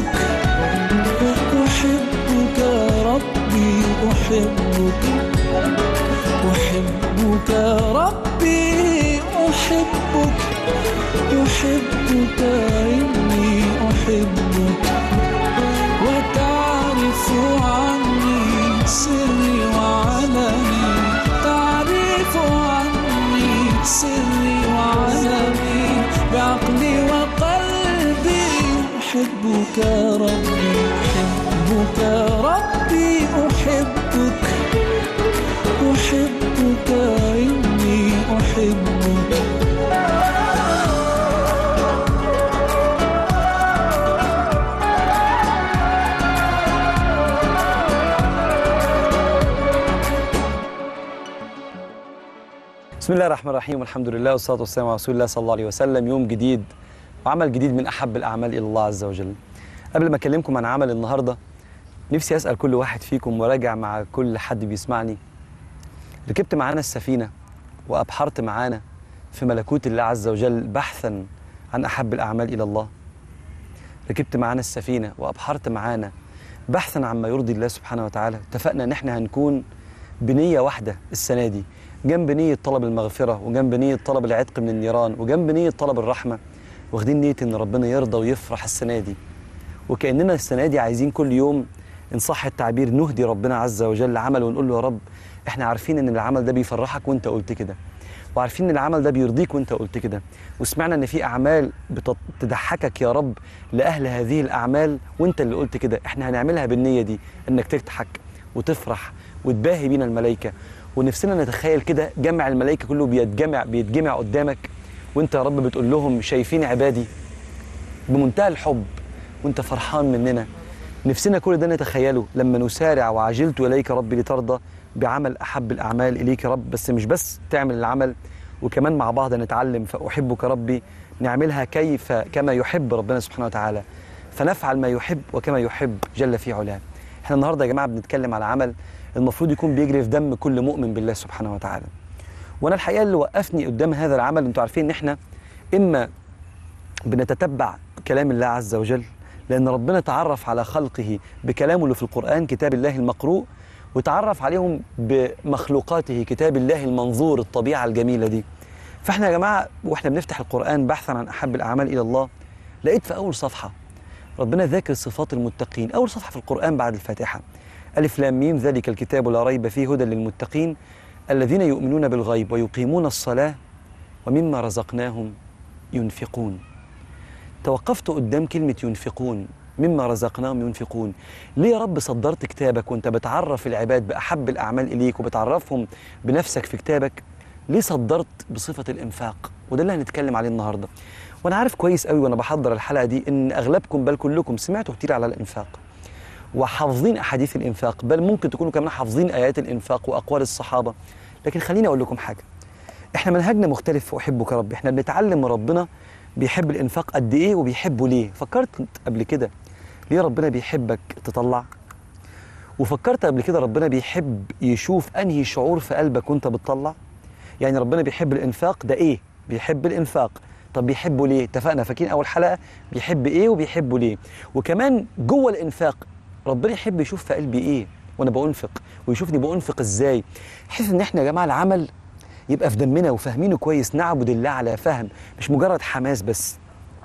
أحبك ربي أحبك أحبك ربي أحبك أحبك إني أحبك وتعرف عني سري وعلمي تعرف عني سري وعلمي بعقلي وقلبي أحبك ربي أحبك ربي أحبك أحبك إني أحبك بسم الله الرحمن الرحيم والحمد لله والصلاة والسلام على رسول الله صلى الله عليه وسلم يوم جديد وعمل جديد من أحب الأعمال إلى الله عز وجل قبل ما أكلمكم عن عمل النهاردة نفسي أسأل كل واحد فيكم وراجع مع كل حد بيسمعني ركبت معانا السفينة وأبحرت معانا في ملكوت الله عز وجل بحثا عن أحب الأعمال إلى الله ركبت معانا السفينة وأبحرت معانا بحثا عما يرضي الله سبحانه وتعالى اتفقنا ان احنا هنكون بنية واحدة السنة دي جنب نية طلب المغفرة وجنب نية طلب العتق من النيران وجنب نية طلب الرحمة واخدين نية ان ربنا يرضى ويفرح السنة دي وكأننا السنة دي عايزين كل يوم إن صح التعبير نهدي ربنا عز وجل عمل ونقول له يا رب احنا عارفين ان العمل ده بيفرحك وانت قلت كده وعارفين ان العمل ده بيرضيك وانت قلت كده وسمعنا ان في اعمال بتضحكك يا رب لاهل هذه الاعمال وانت اللي قلت كده احنا هنعملها بالنيه دي انك تضحك وتفرح وتباهي بينا الملائكه ونفسنا نتخيل كده جمع الملائكه كله بيتجمع بيتجمع قدامك وانت يا رب بتقول لهم شايفين عبادي بمنتهى الحب وانت فرحان مننا نفسنا كل ده نتخيله لما نسارع وعجلت اليك ربي لترضى بعمل احب الاعمال اليك يا رب بس مش بس تعمل العمل وكمان مع بعض نتعلم فاحبك ربي نعملها كيف كما يحب ربنا سبحانه وتعالى فنفعل ما يحب وكما يحب جل في علاه احنا النهارده يا جماعه بنتكلم على عمل المفروض يكون بيجري في دم كل مؤمن بالله سبحانه وتعالى وانا الحقيقه اللي وقفني قدام هذا العمل انتوا عارفين ان احنا اما بنتتبع كلام الله عز وجل لأن ربنا تعرف على خلقه بكلامه اللي في القرآن كتاب الله المقروء وتعرف عليهم بمخلوقاته كتاب الله المنظور الطبيعة الجميلة دي فاحنا يا جماعة واحنا بنفتح القرآن بحثا عن أحب الأعمال إلى الله لقيت في أول صفحة ربنا ذاكر صفات المتقين أول صفحة في القرآن بعد الفاتحة ألف لام ميم ذلك الكتاب لا ريب فيه هدى للمتقين الذين يؤمنون بالغيب ويقيمون الصلاة ومما رزقناهم ينفقون توقفت قدام كلمة ينفقون مما رزقناهم ينفقون ليه يا رب صدرت كتابك وانت بتعرف العباد بأحب الأعمال إليك وبتعرفهم بنفسك في كتابك ليه صدرت بصفة الإنفاق وده اللي هنتكلم عليه النهاردة وأنا عارف كويس قوي وأنا بحضر الحلقة دي إن أغلبكم بل كلكم سمعتوا كتير على الإنفاق وحافظين أحاديث الإنفاق بل ممكن تكونوا كمان حافظين آيات الإنفاق وأقوال الصحابة لكن خليني أقول لكم حاجة إحنا منهجنا مختلف في أحبك ربي إحنا بنتعلم من ربنا بيحب الانفاق قد ايه وبيحبه ليه فكرت قبل كده ليه ربنا بيحبك تطلع وفكرت قبل كده ربنا بيحب يشوف انهي شعور في قلبك وانت بتطلع يعني ربنا بيحب الانفاق ده ايه بيحب الانفاق طب بيحبه ليه اتفقنا فاكرين اول حلقه بيحب ايه وبيحبه ليه وكمان جوه الانفاق ربنا يحب يشوف في قلبي ايه وانا بنفق ويشوفني بنفق ازاي بحيث ان احنا يا جماعه العمل يبقى في دمنا وفاهمينه كويس نعبد الله على فهم مش مجرد حماس بس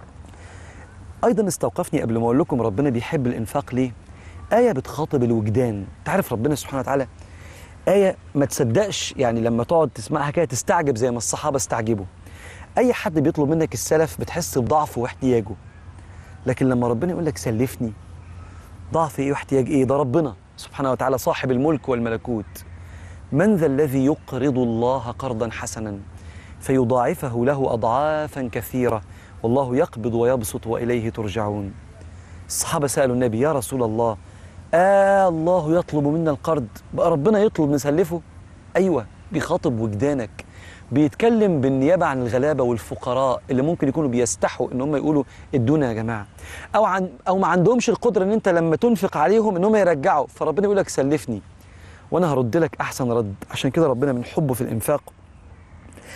ايضا استوقفني قبل ما اقول لكم ربنا بيحب الانفاق ليه ايه بتخاطب الوجدان تعرف ربنا سبحانه وتعالى ايه ما تصدقش يعني لما تقعد تسمعها كده تستعجب زي ما الصحابه استعجبوا اي حد بيطلب منك السلف بتحس بضعفه واحتياجه لكن لما ربنا يقول لك سلفني ضعف ايه واحتياج ايه ده ربنا سبحانه وتعالى صاحب الملك والملكوت من ذا الذي يقرض الله قرضا حسنا فيضاعفه له اضعافا كثيره والله يقبض ويبسط واليه ترجعون الصحابه سالوا النبي يا رسول الله آه الله يطلب منا القرض بقى ربنا يطلب نسلفه ايوه بيخاطب وجدانك بيتكلم بالنيابه عن الغلابه والفقراء اللي ممكن يكونوا بيستحوا ان هم يقولوا ادونا يا جماعه او عن او ما عندهمش القدره ان انت لما تنفق عليهم ان هم يرجعوا فربنا يقول لك سلفني وانا هرد لك احسن رد عشان كده ربنا من حبه في الانفاق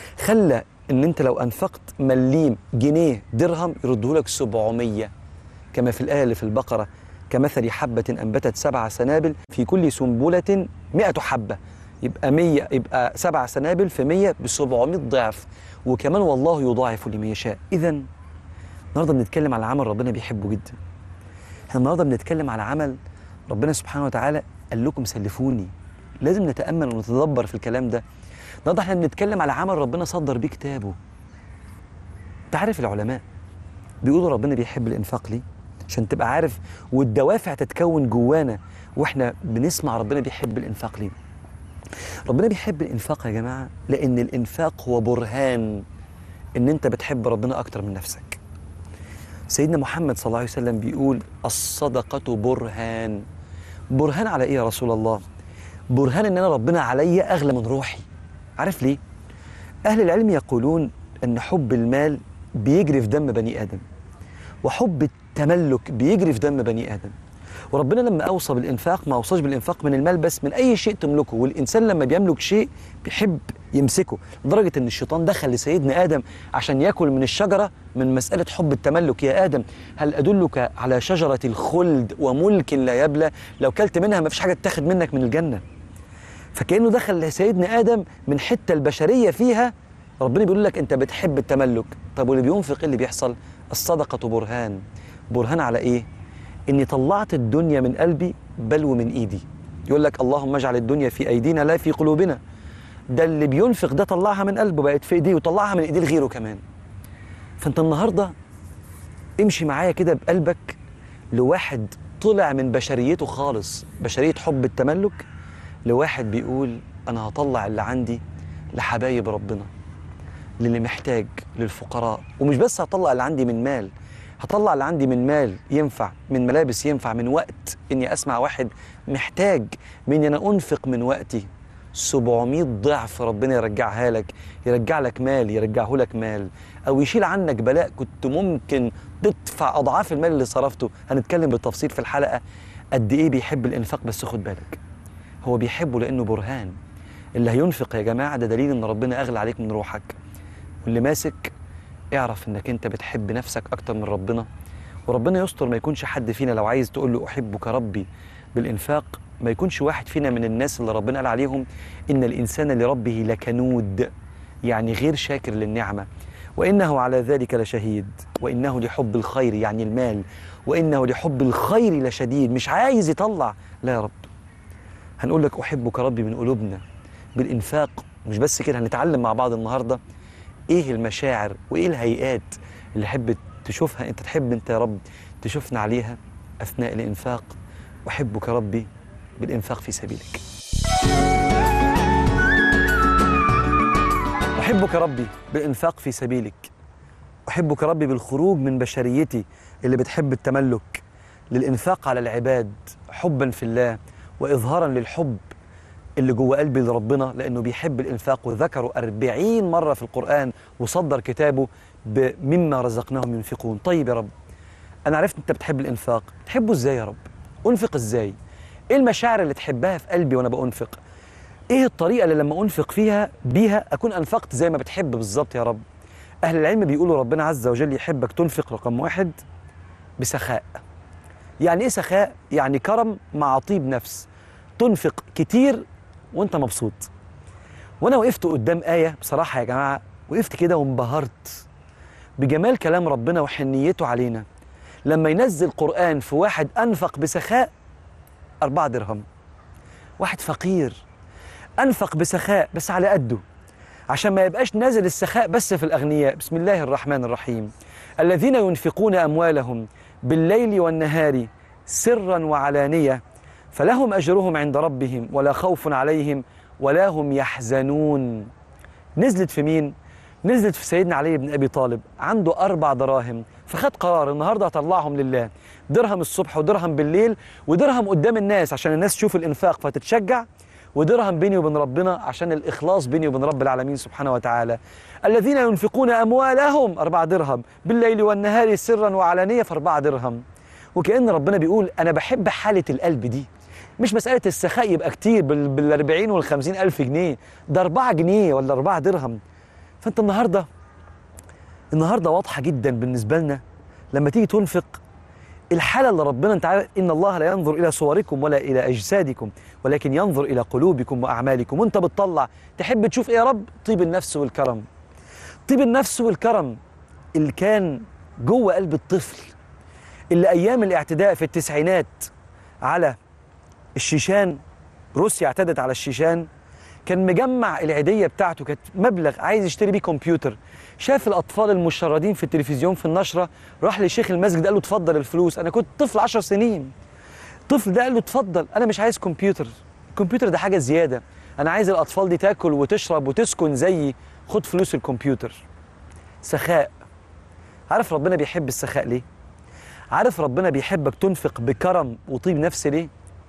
خلى ان انت لو انفقت مليم جنيه درهم يرده لك 700 كما في الآية اللي في البقرة كمثل حبة أنبتت سبع سنابل في كل سنبلة مئة حبة يبقى مية يبقى سبع سنابل في مية بسبعمائة ضعف وكمان والله يضاعف لمن يشاء إذا النهارده بنتكلم على عمل ربنا بيحبه جدا احنا النهارده بنتكلم على عمل ربنا سبحانه وتعالى قال لكم سلفوني لازم نتامل ونتدبر في الكلام ده النهارده احنا بنتكلم على عمل ربنا صدر بيه كتابه انت عارف العلماء بيقولوا ربنا بيحب الانفاق ليه عشان تبقى عارف والدوافع تتكون جوانا واحنا بنسمع ربنا بيحب الانفاق ليه ربنا بيحب الانفاق يا جماعه لان الانفاق هو برهان ان انت بتحب ربنا اكتر من نفسك سيدنا محمد صلى الله عليه وسلم بيقول الصدقة برهان برهان على ايه يا رسول الله برهان ان انا ربنا عليا اغلى من روحي عارف ليه اهل العلم يقولون ان حب المال بيجري في دم بني ادم وحب التملك بيجري في دم بني ادم وربنا لما اوصى بالانفاق ما اوصاش بالانفاق من المال بس من اي شيء تملكه والانسان لما بيملك شيء بيحب يمسكه لدرجه ان الشيطان دخل لسيدنا ادم عشان ياكل من الشجره من مساله حب التملك يا ادم هل ادلك على شجره الخلد وملك لا يبلى لو كلت منها ما فيش حاجه تاخد منك من الجنه فكانه دخل لسيدنا ادم من حته البشريه فيها ربنا بيقول لك انت بتحب التملك طب واللي بينفق ايه اللي بيحصل الصدقه برهان برهان على ايه اني طلعت الدنيا من قلبي بل ومن ايدي يقول لك اللهم اجعل الدنيا في ايدينا لا في قلوبنا ده اللي بينفق ده طلعها من قلبه بقت في ايديه وطلعها من ايديه لغيره كمان فانت النهارده امشي معايا كده بقلبك لواحد طلع من بشريته خالص بشريه حب التملك لواحد بيقول انا هطلع اللي عندي لحبايب ربنا للي محتاج للفقراء ومش بس هطلع اللي عندي من مال هطلع اللي عندي من مال ينفع من ملابس ينفع من وقت اني اسمع واحد محتاج من انا انفق من وقتي 700 ضعف ربنا يرجعها لك يرجع لك مال يرجعه لك مال او يشيل عنك بلاء كنت ممكن تدفع اضعاف المال اللي صرفته هنتكلم بالتفصيل في الحلقه قد ايه بيحب الانفاق بس خد بالك هو بيحبه لانه برهان اللي هينفق يا جماعه ده دليل ان ربنا اغلى عليك من روحك واللي ماسك اعرف انك انت بتحب نفسك اكتر من ربنا وربنا يستر ما يكونش حد فينا لو عايز تقول له احبك ربي بالانفاق ما يكونش واحد فينا من الناس اللي ربنا قال عليهم ان الانسان لربه لكنود يعني غير شاكر للنعمه وانه على ذلك لشهيد وانه لحب الخير يعني المال وانه لحب الخير لشديد مش عايز يطلع لا يا رب هنقول لك احبك ربي من قلوبنا بالانفاق مش بس كده هنتعلم مع بعض النهارده ايه المشاعر وايه الهيئات اللي حب تشوفها انت تحب انت يا رب تشوفنا عليها اثناء الانفاق احبك ربي بالانفاق في سبيلك احبك ربي بالانفاق في سبيلك احبك ربي بالخروج من بشريتي اللي بتحب التملك للانفاق على العباد حبا في الله واظهارا للحب اللي جوه قلبي لربنا لانه بيحب الانفاق وذكره أربعين مره في القران وصدر كتابه مما رزقناهم ينفقون طيب يا رب انا عرفت انت بتحب الانفاق تحبه ازاي يا رب انفق ازاي ايه المشاعر اللي تحبها في قلبي وانا بانفق ايه الطريقه اللي لما انفق فيها بيها اكون انفقت زي ما بتحب بالظبط يا رب اهل العلم بيقولوا ربنا عز وجل يحبك تنفق رقم واحد بسخاء يعني ايه سخاء يعني كرم مع طيب نفس تنفق كتير وانت مبسوط وانا وقفت قدام ايه بصراحه يا جماعه وقفت كده وانبهرت بجمال كلام ربنا وحنيته علينا لما ينزل قرآن في واحد أنفق بسخاء أربعة درهم واحد فقير أنفق بسخاء بس على قده عشان ما يبقاش نازل السخاء بس في الأغنياء بسم الله الرحمن الرحيم الذين ينفقون أموالهم بالليل والنهار سرا وعلانية فلهم أجرهم عند ربهم ولا خوف عليهم ولا هم يحزنون نزلت في مين؟ نزلت في سيدنا علي بن ابي طالب عنده اربع دراهم فخد قرار النهارده هطلعهم لله درهم الصبح ودرهم بالليل ودرهم قدام الناس عشان الناس تشوف الانفاق فتتشجع ودرهم بيني وبين ربنا عشان الاخلاص بيني وبين رب العالمين سبحانه وتعالى الذين ينفقون اموالهم اربع درهم بالليل والنهار سرا وعلانيه فاربعه درهم وكأن ربنا بيقول انا بحب حاله القلب دي مش مسألة السخاء يبقى كتير بال بال 40 وال 50 ألف جنيه ده 4 جنيه ولا 4 درهم فانت النهارده النهارده واضحه جدا بالنسبه لنا لما تيجي تنفق الحاله اللي ربنا انت عارف ان الله لا ينظر الى صوركم ولا الى اجسادكم ولكن ينظر الى قلوبكم واعمالكم وانت بتطلع تحب تشوف ايه يا رب طيب النفس والكرم طيب النفس والكرم اللي كان جوه قلب الطفل اللي ايام الاعتداء في التسعينات على الشيشان روسيا اعتدت على الشيشان كان مجمع العيديه بتاعته كانت مبلغ عايز يشتري بيه كمبيوتر شاف الاطفال المشردين في التلفزيون في النشره راح لشيخ المسجد قال له اتفضل الفلوس انا كنت طفل 10 سنين الطفل ده قال له اتفضل انا مش عايز كمبيوتر الكمبيوتر ده حاجه زياده انا عايز الاطفال دي تاكل وتشرب وتسكن زيي خد فلوس الكمبيوتر سخاء عارف ربنا بيحب السخاء ليه عارف ربنا بيحبك تنفق بكرم وطيب نفس ليه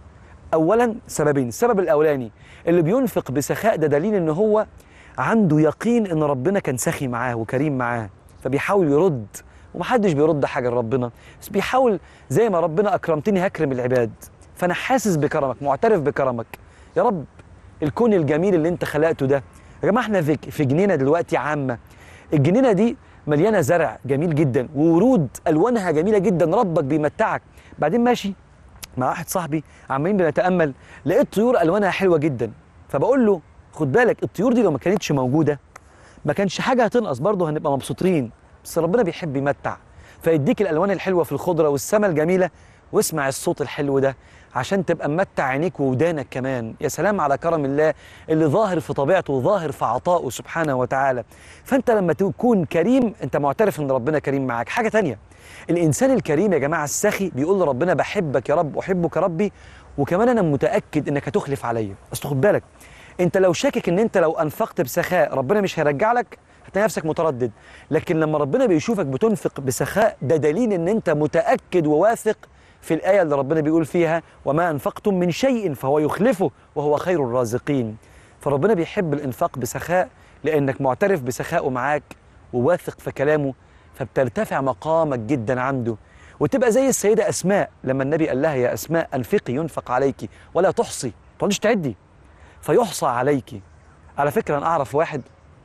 اولا سببين السبب الاولاني اللي بينفق بسخاء ده دليل ان هو عنده يقين ان ربنا كان سخي معاه وكريم معاه فبيحاول يرد ومحدش بيرد حاجه لربنا بس بيحاول زي ما ربنا اكرمتني هكرم العباد فانا حاسس بكرمك معترف بكرمك يا رب الكون الجميل اللي انت خلقته ده يا جماعه احنا في في جنينه دلوقتي عامه الجنينه دي مليانه زرع جميل جدا وورود الوانها جميله جدا ربك بيمتعك بعدين ماشي مع واحد صاحبي عمالين بنتامل لقيت طيور الوانها حلوه جدا فبقول له خد بالك الطيور دي لو ما كانتش موجوده ما كانش حاجه هتنقص برضه هنبقى مبسوطين بس ربنا بيحب يمتع فيديك الالوان الحلوه في الخضره والسماء الجميله واسمع الصوت الحلو ده عشان تبقى ممتع عينيك وودانك كمان يا سلام على كرم الله اللي ظاهر في طبيعته وظاهر في عطائه سبحانه وتعالى فانت لما تكون كريم انت معترف ان ربنا كريم معاك حاجه تانية الانسان الكريم يا جماعه السخي بيقول لربنا بحبك يا رب احبك ربي وكمان انا متاكد انك هتخلف عليا اصل خد بالك انت لو شاكك ان انت لو انفقت بسخاء ربنا مش هيرجع لك هتلاقي نفسك متردد لكن لما ربنا بيشوفك بتنفق بسخاء ده دليل ان انت متاكد وواثق في الايه اللي ربنا بيقول فيها وما انفقتم من شيء فهو يخلفه وهو خير الرازقين فربنا بيحب الانفاق بسخاء لانك معترف بسخائه معاك وواثق في كلامه فبترتفع مقامك جدا عنده وتبقى زي السيده اسماء لما النبي قال لها يا اسماء انفقي ينفق عليك ولا تحصي ما تقعديش تعدي فيحصى عليك على فكره انا اعرف واحد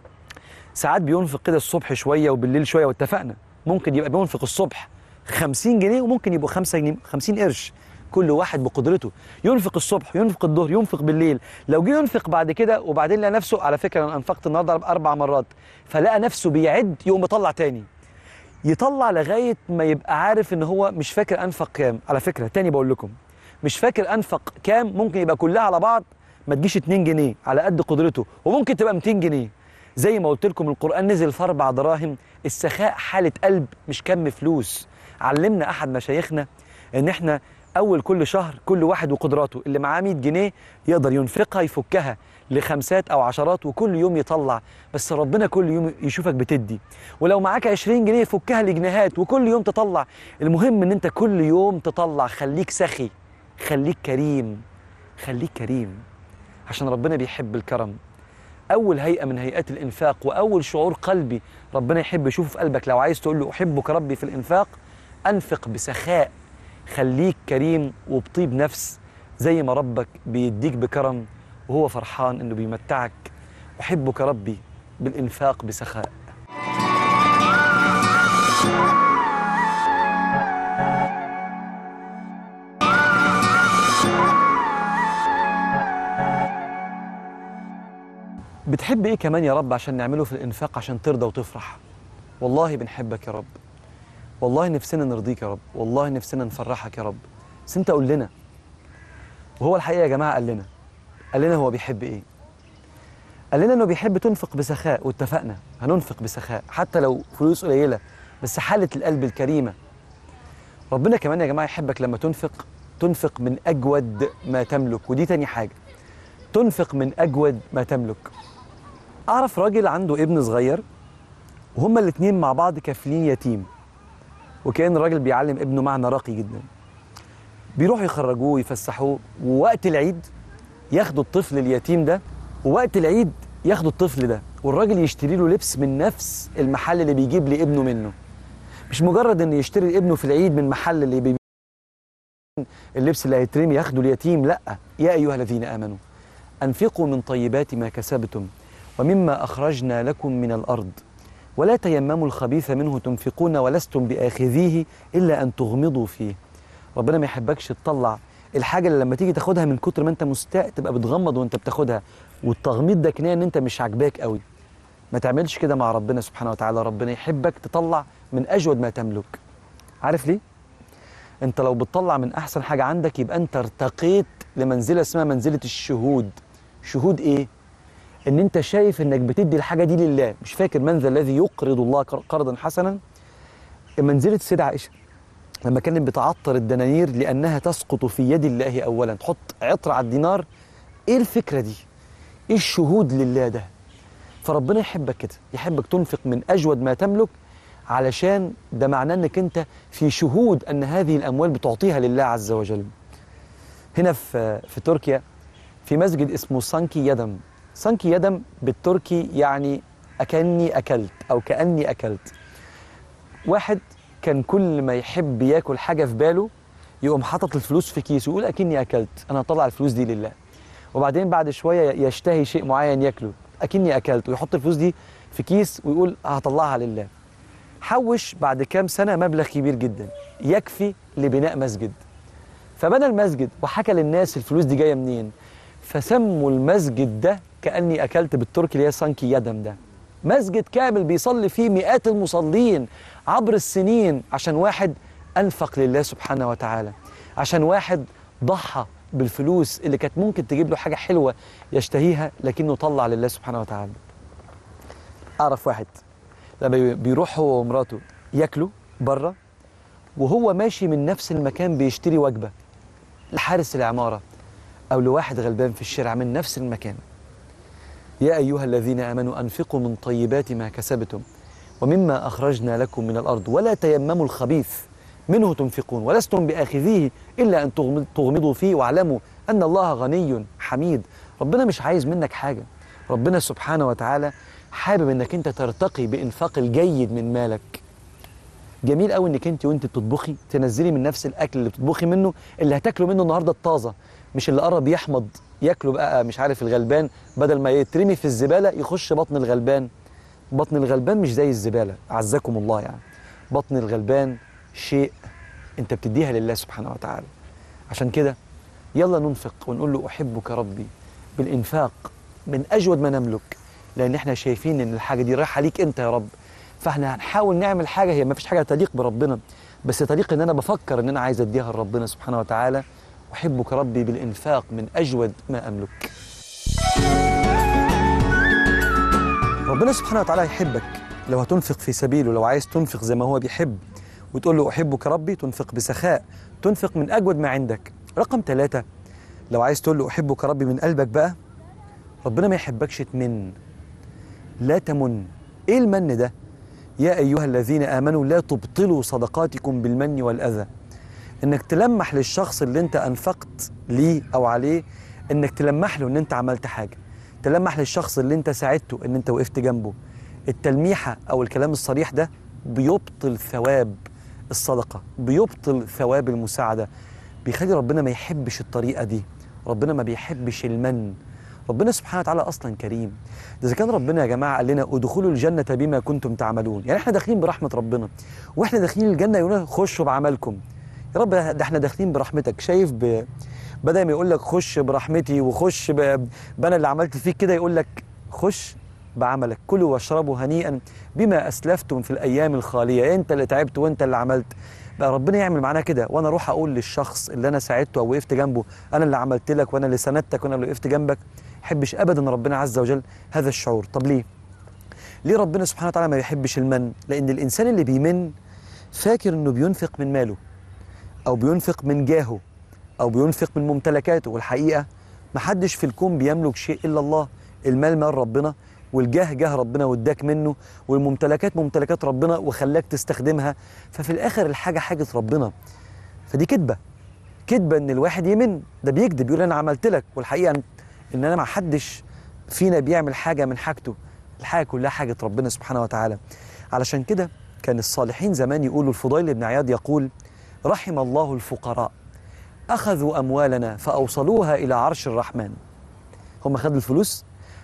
ساعات بينفق كده الصبح شويه وبالليل شويه واتفقنا ممكن يبقى بينفق الصبح 50 جنيه وممكن يبقوا 5 جنيه 50 قرش كل واحد بقدرته ينفق الصبح ينفق الظهر ينفق بالليل لو جه ينفق بعد كده وبعدين لقى نفسه على فكره انا انفقت النهارده اربع مرات فلقى نفسه بيعد يقوم يطلع تاني يطلع لغايه ما يبقى عارف ان هو مش فاكر انفق كام على فكره تاني بقول لكم مش فاكر انفق كام ممكن يبقى كلها على بعض ما تجيش 2 جنيه على قد قدرته وممكن تبقى 200 جنيه زي ما قلت لكم القرآن نزل في أربع دراهم السخاء حالة قلب مش كم فلوس علمنا أحد مشايخنا إن إحنا أول كل شهر كل واحد وقدراته اللي معاه 100 جنيه يقدر ينفقها يفكها لخمسات أو عشرات وكل يوم يطلع بس ربنا كل يوم يشوفك بتدي ولو معاك 20 جنيه فكها لجنيهات وكل يوم تطلع المهم إن أنت كل يوم تطلع خليك سخي خليك كريم خليك كريم عشان ربنا بيحب الكرم اول هيئه من هيئات الانفاق واول شعور قلبي ربنا يحب يشوفه في قلبك لو عايز تقول له احبك ربي في الانفاق انفق بسخاء خليك كريم وبطيب نفس زي ما ربك بيديك بكرم وهو فرحان انه بيمتعك احبك ربي بالانفاق بسخاء بتحب ايه كمان يا رب عشان نعمله في الانفاق عشان ترضى وتفرح والله بنحبك يا رب والله نفسنا نرضيك يا رب والله نفسنا نفرحك يا رب بس انت قول لنا وهو الحقيقه يا جماعه قال لنا قال لنا هو بيحب ايه قال لنا انه بيحب تنفق بسخاء واتفقنا هننفق بسخاء حتى لو فلوس قليله بس حاله القلب الكريمه ربنا كمان يا جماعه يحبك لما تنفق تنفق من اجود ما تملك ودي تاني حاجه تنفق من اجود ما تملك اعرف راجل عنده ابن صغير وهما الاثنين مع بعض كافلين يتيم وكان الراجل بيعلم ابنه معنى راقي جدا بيروحوا يخرجوه ويفسحوه ووقت العيد ياخدوا الطفل اليتيم ده ووقت العيد ياخدوا الطفل ده والراجل يشتري له لبس من نفس المحل اللي بيجيب لابنه منه مش مجرد ان يشتري ابنه في العيد من محل اللي بيبيع اللبس اللي هيترمي ياخده اليتيم لا يا ايها الذين امنوا انفقوا من طيبات ما كسبتم ومما اخرجنا لكم من الارض ولا تيمموا الخبيث منه تنفقون ولستم بآخذيه إلا أن تغمضوا فيه ربنا ما يحبكش تطلع الحاجة اللي لما تيجي تاخدها من كتر ما انت مستاء تبقى بتغمض وانت بتاخدها والتغميض ده كناية ان انت مش عاجباك قوي ما تعملش كده مع ربنا سبحانه وتعالى ربنا يحبك تطلع من أجود ما تملك عارف ليه؟ انت لو بتطلع من أحسن حاجة عندك يبقى انت ارتقيت لمنزلة اسمها منزلة الشهود شهود ايه؟ ان انت شايف انك بتدي الحاجة دي لله مش فاكر من ذا الذي يقرض الله قرضا حسنا منزلة السيدة عائشة لما كانت بتعطر الدنانير لأنها تسقط في يد الله أولا تحط عطر على الدينار إيه الفكرة دي؟ إيه الشهود لله ده؟ فربنا يحبك كده يحبك تنفق من أجود ما تملك علشان ده معناه أنك أنت في شهود أن هذه الأموال بتعطيها لله عز وجل هنا في, في تركيا في مسجد اسمه سانكي يدم سانكي يدم بالتركي يعني أكني أكلت أو كأني أكلت واحد كان كل ما يحب ياكل حاجه في باله يقوم حاطط الفلوس في كيس ويقول اكني اكلت انا هطلع الفلوس دي لله وبعدين بعد شويه يشتهي شيء معين ياكله اكني اكلت ويحط الفلوس دي في كيس ويقول هطلعها لله حوش بعد كام سنه مبلغ كبير جدا يكفي لبناء مسجد فبنى المسجد وحكى للناس الفلوس دي جايه منين فسموا المسجد ده كاني اكلت بالتركي اللي هي سانكي يدم ده مسجد كامل بيصلي فيه مئات المصلين عبر السنين عشان واحد أنفق لله سبحانه وتعالى عشان واحد ضحى بالفلوس اللي كانت ممكن تجيب له حاجة حلوة يشتهيها لكنه طلع لله سبحانه وتعالى أعرف واحد لما بيروح هو ومراته ياكلوا بره وهو ماشي من نفس المكان بيشتري وجبة لحارس العمارة أو لواحد غلبان في الشارع من نفس المكان يا أيها الذين آمنوا أنفقوا من طيبات ما كسبتم ومما أخرجنا لكم من الأرض ولا تيمموا الخبيث منه تنفقون ولستم بآخذيه إلا أن تغمضوا فيه واعلموا أن الله غني حميد ربنا مش عايز منك حاجة ربنا سبحانه وتعالى حابب أنك أنت ترتقي بإنفاق الجيد من مالك جميل قوي انك انت وانت بتطبخي تنزلي من نفس الاكل اللي بتطبخي منه اللي هتاكله منه النهارده الطازه مش اللي قرب يحمض ياكله بقى مش عارف الغلبان بدل ما يترمي في الزباله يخش بطن الغلبان بطن الغلبان مش زي الزباله اعزكم الله يعني بطن الغلبان شيء انت بتديها لله سبحانه وتعالى عشان كده يلا ننفق ونقول له احبك ربي بالانفاق من اجود ما نملك لان احنا شايفين ان الحاجه دي رايحه ليك انت يا رب فاحنا هنحاول نعمل حاجه هي ما فيش حاجه تليق بربنا بس تليق ان انا بفكر ان انا عايز اديها لربنا سبحانه وتعالى احبك ربي بالانفاق من اجود ما املك ربنا سبحانه وتعالى يحبك لو هتنفق في سبيله لو عايز تنفق زي ما هو بيحب وتقول له احبك ربي تنفق بسخاء تنفق من اجود ما عندك رقم ثلاثة لو عايز تقول له احبك ربي من قلبك بقى ربنا ما يحبكش تمن لا تمن ايه المن ده يا أيها الذين آمنوا لا تبطلوا صدقاتكم بالمن والأذى إنك تلمح للشخص اللي أنت أنفقت ليه أو عليه إنك تلمح له إن أنت عملت حاجة تلمح للشخص اللي أنت ساعدته إن أنت وقفت جنبه التلميحة أو الكلام الصريح ده بيبطل ثواب الصدقة بيبطل ثواب المساعدة بيخلي ربنا ما يحبش الطريقة دي ربنا ما بيحبش المن ربنا سبحانه وتعالى اصلا كريم ده اذا كان ربنا يا جماعه قال لنا ادخلوا الجنه بما كنتم تعملون يعني احنا داخلين برحمه ربنا واحنا داخلين الجنه يقول لنا خشوا بعملكم يا رب ده احنا داخلين برحمتك شايف ب... بدل ما يقول لك خش برحمتي وخش ب... بانا اللي عملت فيك كده يقول لك خش بعملك كلوا واشربوا هنيئا بما اسلفتم في الايام الخاليه انت اللي تعبت وانت اللي عملت بقى ربنا يعمل معانا كده وانا اروح اقول للشخص اللي انا ساعدته او وقفت جنبه انا اللي عملت لك وانا اللي سندتك وانا اللي وقفت جنبك يحبش ابدا ربنا عز وجل هذا الشعور طب ليه ليه ربنا سبحانه وتعالى ما يحبش المن لان الانسان اللي بيمن فاكر انه بينفق من ماله او بينفق من جاهه او بينفق من ممتلكاته والحقيقه ما حدش في الكون بيملك شيء الا الله المال مال ربنا والجاه جاه ربنا واداك منه والممتلكات ممتلكات ربنا وخلاك تستخدمها ففي الاخر الحاجه حاجه ربنا فدي كذبه كذبه ان الواحد يمن ده بيكذب يقول انا عملت لك والحقيقه ان انا ما حدش فينا بيعمل حاجه من حاجته الحاجه كلها حاجه ربنا سبحانه وتعالى علشان كده كان الصالحين زمان يقولوا الفضيل بن عياض يقول رحم الله الفقراء اخذوا اموالنا فاوصلوها الى عرش الرحمن هم خدوا الفلوس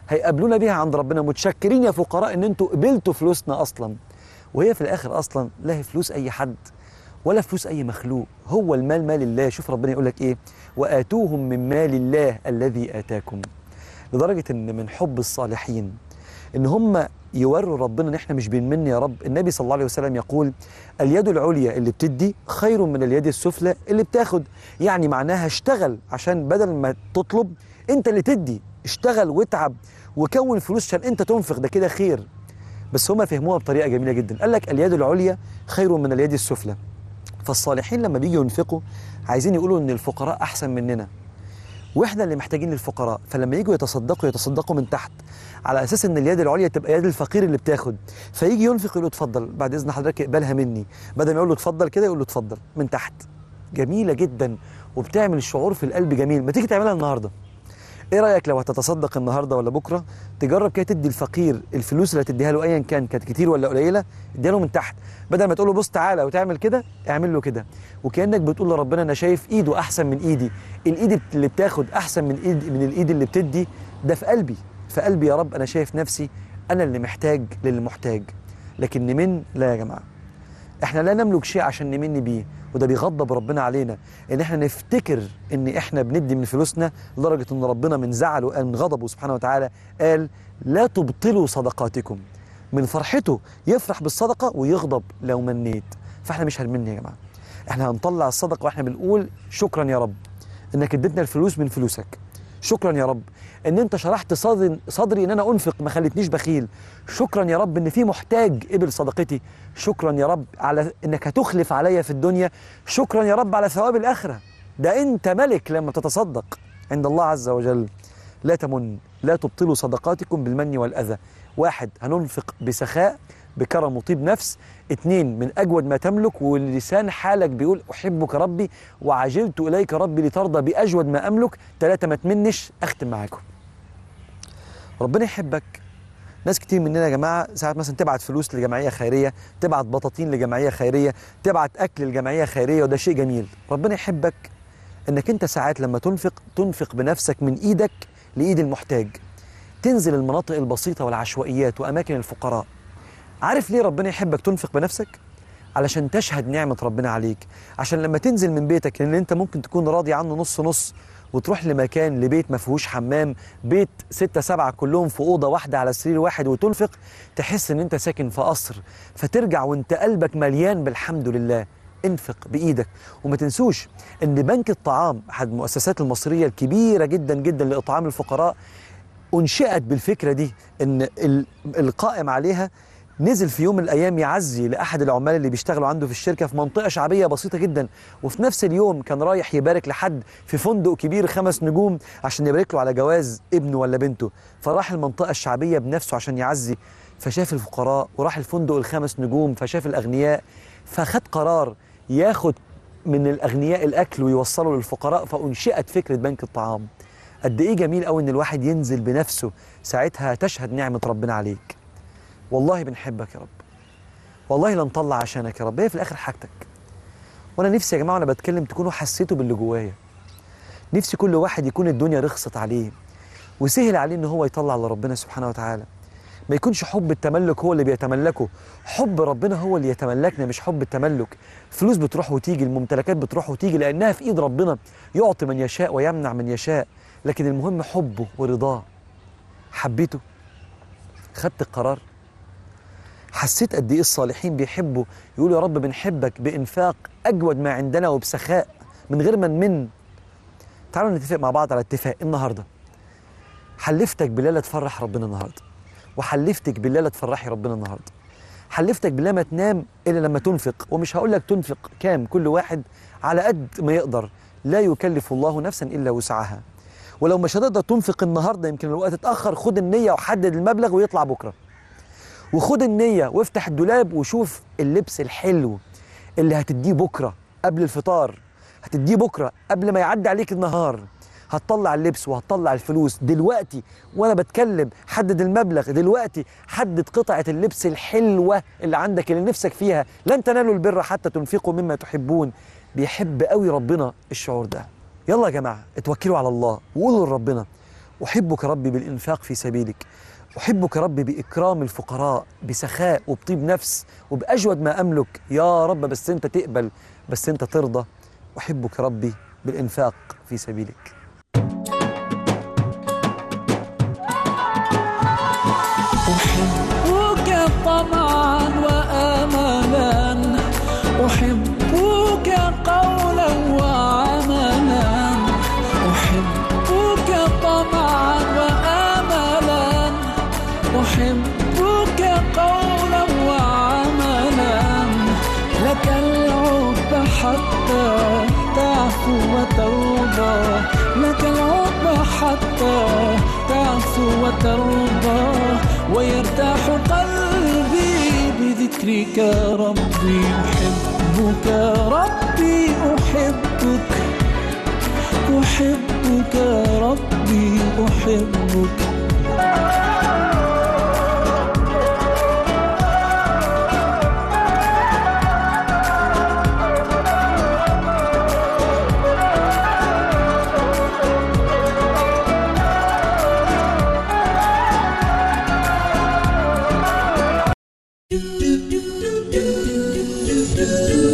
هيقابلونا بيها عند ربنا متشكرين يا فقراء ان انتوا قبلتوا فلوسنا اصلا وهي في الاخر اصلا لا هي فلوس اي حد ولا فلوس اي مخلوق هو المال مال الله شوف ربنا يقول لك ايه واتوهم من مال الله الذي اتاكم لدرجه ان من حب الصالحين ان هم يوروا ربنا ان احنا مش بنمن يا رب النبي صلى الله عليه وسلم يقول اليد العليا اللي بتدي خير من اليد السفلى اللي بتاخد يعني معناها اشتغل عشان بدل ما تطلب انت اللي تدي اشتغل واتعب وكون فلوس عشان انت تنفق ده كده خير بس هم فهموها بطريقه جميله جدا قال لك اليد العليا خير من اليد السفلى فالصالحين لما بيجوا ينفقوا عايزين يقولوا ان الفقراء احسن مننا واحنا اللي محتاجين للفقراء فلما يجوا يتصدقوا يتصدقوا من تحت على اساس ان اليد العليا تبقى يد الفقير اللي بتاخد فيجي ينفق يقول له اتفضل بعد اذن حضرتك اقبلها مني بدل ما يقول له اتفضل كده يقول له اتفضل من تحت جميله جدا وبتعمل الشعور في القلب جميل ما تيجي تعملها النهارده ايه رايك لو هتتصدق النهارده ولا بكره تجرب كده تدي الفقير الفلوس اللي هتديها له ايا كان كانت كتير ولا قليله اديها له من تحت بدل ما تقول له بص تعالى وتعمل كده اعمل له كده وكانك بتقول لربنا انا شايف ايده احسن من ايدي الايد اللي بتاخد احسن من ايد من الايد اللي بتدي ده في قلبي في قلبي يا رب انا شايف نفسي انا اللي محتاج للمحتاج لكن نمن لا يا جماعه احنا لا نملك شيء عشان نمن بيه وده بيغضب ربنا علينا ان احنا نفتكر ان احنا بندي من فلوسنا لدرجه ان ربنا من زعله من غضبه سبحانه وتعالى قال لا تبطلوا صدقاتكم من فرحته يفرح بالصدقه ويغضب لو منيت فاحنا مش هنمن يا جماعه احنا هنطلع الصدقه واحنا بنقول شكرا يا رب انك اديتنا الفلوس من فلوسك شكرا يا رب ان انت شرحت صدري, صدري ان انا انفق ما خلتنيش بخيل شكرا يا رب ان في محتاج قبل صدقتي شكرا يا رب على انك هتخلف عليا في الدنيا شكرا يا رب على ثواب الاخره ده انت ملك لما تتصدق عند الله عز وجل لا تمن لا تبطلوا صدقاتكم بالمن والاذى واحد هننفق بسخاء بكرم وطيب نفس اتنين من أجود ما تملك واللسان حالك بيقول أحبك ربي وعجلت إليك ربي لترضى بأجود ما أملك تلاتة ما تمنش أختم معاكم ربنا يحبك ناس كتير مننا يا جماعة ساعات مثلا تبعت فلوس لجمعية خيرية تبعت بطاطين لجمعية خيرية تبعت أكل لجمعية خيرية وده شيء جميل ربنا يحبك انك انت ساعات لما تنفق تنفق بنفسك من ايدك لايد المحتاج تنزل المناطق البسيطة والعشوائيات وأماكن الفقراء عارف ليه ربنا يحبك تنفق بنفسك؟ علشان تشهد نعمة ربنا عليك عشان لما تنزل من بيتك لأن أنت ممكن تكون راضي عنه نص نص وتروح لمكان لبيت ما فيهوش حمام بيت ستة سبعة كلهم في أوضة واحدة على سرير واحد وتنفق تحس إن أنت ساكن في قصر فترجع وأنت قلبك مليان بالحمد لله انفق بإيدك وما تنسوش إن بنك الطعام أحد المؤسسات المصرية الكبيرة جدا جدا لإطعام الفقراء أنشئت بالفكرة دي إن ال- القائم عليها نزل في يوم من الايام يعزي لاحد العمال اللي بيشتغلوا عنده في الشركه في منطقه شعبيه بسيطه جدا وفي نفس اليوم كان رايح يبارك لحد في فندق كبير خمس نجوم عشان يبارك له على جواز ابنه ولا بنته فراح المنطقه الشعبيه بنفسه عشان يعزي فشاف الفقراء وراح الفندق الخمس نجوم فشاف الاغنياء فخد قرار ياخد من الاغنياء الاكل ويوصله للفقراء فانشئت فكره بنك الطعام قد ايه جميل قوي ان الواحد ينزل بنفسه ساعتها تشهد نعمه ربنا عليك والله بنحبك يا رب والله لا نطلع عشانك يا رب هي في الاخر حاجتك وانا نفسي يا جماعه وانا بتكلم تكونوا حسيتوا باللي جوايا نفسي كل واحد يكون الدنيا رخصت عليه وسهل عليه ان هو يطلع لربنا سبحانه وتعالى ما يكونش حب التملك هو اللي بيتملكه حب ربنا هو اللي يتملكنا مش حب التملك فلوس بتروح وتيجي الممتلكات بتروح وتيجي لانها في ايد ربنا يعطي من يشاء ويمنع من يشاء لكن المهم حبه ورضاه حبيته خدت القرار حسيت قد ايه الصالحين بيحبوا يقولوا يا رب بنحبك بانفاق اجود ما عندنا وبسخاء من غير ما نمن تعالوا نتفق مع بعض على اتفاق النهارده حلفتك بالله لا تفرح ربنا النهارده وحلفتك بالله لا تفرحي ربنا النهارده حلفتك بالله ما تنام الا لما تنفق ومش هقول لك تنفق كام كل واحد على قد ما يقدر لا يكلف الله نفسا الا وسعها ولو مش هتقدر تنفق النهارده يمكن الوقت اتاخر خد النيه وحدد المبلغ ويطلع بكره وخد النية وافتح الدولاب وشوف اللبس الحلو اللي هتديه بكرة قبل الفطار هتديه بكرة قبل ما يعدي عليك النهار هتطلع اللبس وهتطلع الفلوس دلوقتي وانا بتكلم حدد المبلغ دلوقتي حدد قطعة اللبس الحلوة اللي عندك اللي نفسك فيها لن تنالوا البر حتى تنفقوا مما تحبون بيحب قوي ربنا الشعور ده يلا يا جماعة اتوكلوا على الله وقولوا لربنا أحبك ربي بالإنفاق في سبيلك أحبك ربي بإكرام الفقراء بسخاء وبطيب نفس وبأجود ما أملك يا رب بس أنت تقبل بس أنت ترضى أحبك ربي بالإنفاق في سبيلك أحبك طمعا وآملا أحبك قولا وعملا أحبك طمعا وآملا أحبك قولا وعملا لك العب حتى تعفو وترضى لك العب حتى تعفو وترضى ويرتاح قلبي بذكرك ربي أحبك ربي أحبك أحبك ربي أحبك do do do do do do do